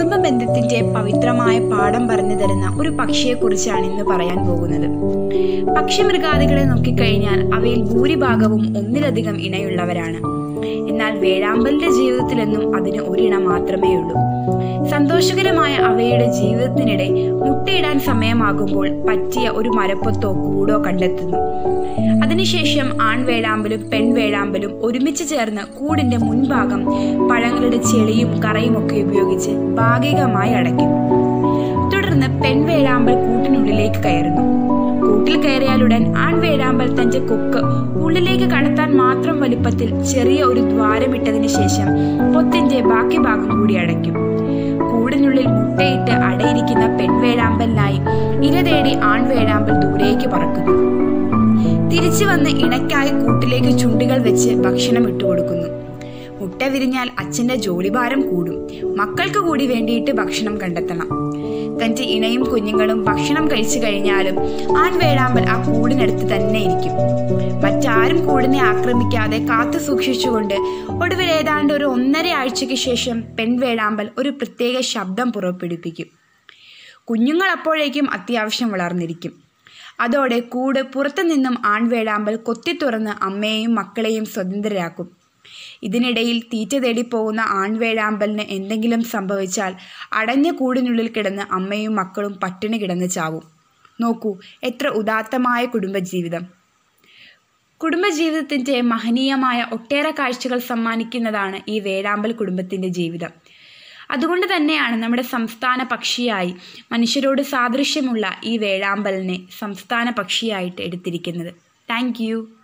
കുടുംബ ബന്ധത്തിന്റെ പവിത്രമായ പാഠം പറഞ്ഞു തരുന്ന ഒരു പക്ഷിയെക്കുറിച്ചാണ് ഇന്ന് പറയാൻ പോകുന്നത് പക്ഷിമൃഗാദികളെ നോക്കിക്കഴിഞ്ഞാൽ അവയിൽ ഭൂരിഭാഗവും ഒന്നിലധികം ഇണയുള്ളവരാണ് എന്നാൽ വേഴാമ്പലിന്റെ ജീവിതത്തിലെന്നും അതിന് ഒരിണ മാത്രമേ ഉള്ളൂ സന്തോഷകരമായ അവയുടെ ജീവിതത്തിനിടെ മുട്ടയിടാൻ സമയമാകുമ്പോൾ പറ്റിയ ഒരു മരപ്പൊത്തോ കൂടോ കണ്ടെത്തുന്നു അതിനുശേഷം ആൺവേഴാമ്പലും പെൺവേഴാമ്പലും ഒരുമിച്ച് ചേർന്ന് കൂടിന്റെ മുൻഭാഗം പഴങ്ങളുടെ ചെളിയും കറയും ഒക്കെ ഉപയോഗിച്ച് ഭാഗികമായി അടയ്ക്കുന്നു തുടർന്ന് പെൺവേഴാമ്പൽ കൂട്ടിനുള്ളിലേക്ക് കയറുന്നു കൂട്ടിൽ കയറിയാലുടൻ ആൺവേഴാമ്പൽ തന്റെ കൊക്ക് ഉള്ളിലേക്ക് കടത്താൻ മാത്രം വലുപ്പത്തിൽ ചെറിയ ഒരു ദ്വാരമിട്ടതിന് ശേഷം പൊത്തിന്റെ ബാക്കി ഭാഗം കൂടി അടയ്ക്കും കൂടിനുള്ളിൽ മുട്ടയിട്ട് അടയിരിക്കുന്ന പെൺവേഴാമ്പലിനായി ഇര തേടി ആൺവേഴാമ്പൽ ദൂരേക്ക് പറക്കുന്നു തിരിച്ചു വന്ന് ഇണയ്ക്കായി കൂട്ടിലേക്ക് ചുണ്ടുകൾ വെച്ച് ഭക്ഷണം ഇട്ടുകൊടുക്കുന്നു മുട്ട വിരിഞ്ഞാൽ അച്ഛന്റെ ജോലിഭാരം കൂടും മക്കൾക്ക് കൂടി വേണ്ടിയിട്ട് ഭക്ഷണം കണ്ടെത്തണം തന്റെ ഇണയും കുഞ്ഞുങ്ങളും ഭക്ഷണം കഴിച്ചു കഴിഞ്ഞാലും ആൺവേഴാമ്പൽ ആ കൂടിനടുത്ത് തന്നെ ഇരിക്കും മറ്റാരും കൂടിനെ ആക്രമിക്കാതെ കാത്തു സൂക്ഷിച്ചുകൊണ്ട് ഒടുവിൽ ഏതാണ്ട് ഒരു ഒന്നര ആഴ്ചയ്ക്ക് ശേഷം പെൺവേഴാമ്പൽ ഒരു പ്രത്യേക ശബ്ദം പുറപ്പെടുപ്പിക്കും കുഞ്ഞുങ്ങൾ അപ്പോഴേക്കും അത്യാവശ്യം വളർന്നിരിക്കും അതോടെ കൂട് പുറത്തു നിന്നും ആൺവേഴാമ്പൽ കൊത്തി തുറന്ന് അമ്മയെയും മക്കളെയും സ്വതന്ത്രരാക്കും ഇതിനിടയിൽ തീറ്റ തേടി പോകുന്ന ആൺവേഴാമ്പലിന് എന്തെങ്കിലും സംഭവിച്ചാൽ അടഞ്ഞ കൂടിനുള്ളിൽ കിടന്ന് അമ്മയും മക്കളും പട്ടിണി കിടന്ന് ചാവും നോക്കൂ എത്ര ഉദാത്തമായ കുടുംബജീവിതം കുടുംബജീവിതത്തിൻ്റെ മഹനീയമായ ഒട്ടേറെ കാഴ്ചകൾ സമ്മാനിക്കുന്നതാണ് ഈ വേഴാമ്പൽ കുടുംബത്തിൻ്റെ ജീവിതം അതുകൊണ്ട് തന്നെയാണ് നമ്മുടെ സംസ്ഥാന പക്ഷിയായി മനുഷ്യരോട് സാദൃശ്യമുള്ള ഈ വേഴാമ്പലിനെ സംസ്ഥാന പക്ഷിയായിട്ട് എടുത്തിരിക്കുന്നത് താങ്ക്